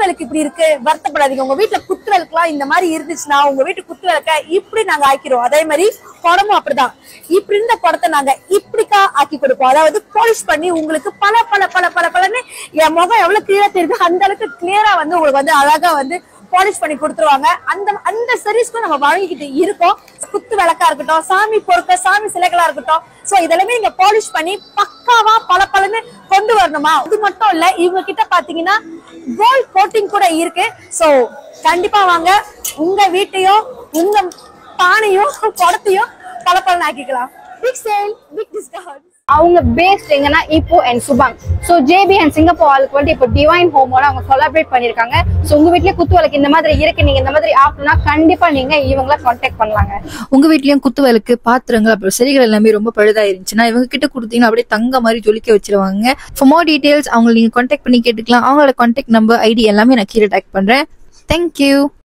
விளக்கு இப்படி இருக்கு வருத்தப்படாதீங்க உங்க வீட்டுல குத்து விளக்குலாம் இந்த மாதிரி இருந்துச்சுன்னா உங்க வீட்டு குத்து விளக்க இப்படி நாங்க ஆக்கிடுவோம் அதே மாதிரி குடமும் அப்படிதான் இப்படி இருந்த குடத்தை நாங்க இப்படிக்கா ஆக்கி கொடுப்போம் அதாவது பாலிஷ் பண்ணி உங்களுக்கு பல பல பல பல பலன்னு என் முகம் எவ்வளவு கிளியரா தெரியுது அந்த அளவுக்கு கிளியரா வந்து உங்களுக்கு வந்து அழகா வந்து பாலிஷ் பண்ணி கொடுத்துருவாங்க அந்த அந்த சர்வீஸ்க்கும் நம்ம வழங்கிக்கிட்டு இருக்கோம் குத்து விளக்கா இருக்கட்டும் சாமி பொருட்கள் சாமி சிலைகளா இருக்கட்டும் சோ இதெல்லாமே நீங்க பாலிஷ் பண்ணி பக்காவா பல பலன்னு கொண்டு வரணுமா இது மட்டும் இல்ல இவங்க கிட்ட பாத்தீங்கன்னா கோல்ட் கோட்டிங் கூட இருக்கு சோ கண்டிப்பா வாங்க உங்க வீட்டையும் உங்க பானையும் குடத்தையும் பல பலன் ஆக்கிக்கலாம் பிக் சேல் பிக் டிஸ்கவுண்ட் அவங்க பேஸ்ட் எங்கன்னா இப்போ and Subang so JB and Singapore ஆளுக்கு வந்து இப்போ டிவைன் ஹோமோட அவங்க கொலாபரேட் பண்ணிருக்காங்க ஸோ உங்க வீட்லயே குத்து விளக்கு இந்த மாதிரி இருக்கு நீங்க இந்த மாதிரி ஆகணும்னா கண்டிப்பா நீங்க இவங்கள கான்டாக்ட் பண்ணலாங்க உங்க வீட்லயும் குத்து விளக்கு பாத்திரங்கள் அப்புறம் செடிகள் எல்லாமே ரொம்ப பழுதா இருந்துச்சுன்னா இவங்க கிட்ட கொடுத்தீங்கன்னா அப்படியே தங்க மாதிரி ஜொலிக்க வச்சிருவாங்க ஃபார் மோர் டீடைல்ஸ் அவங்களை நீங்க கான்டாக்ட் பண்ணி கேட்டுக்கலாம் அவங்களோட கான்டாக்ட் நம்பர் ஐடி எல்லாமே நான் கீழே டேக் பண்றேன் தேங்க்யூ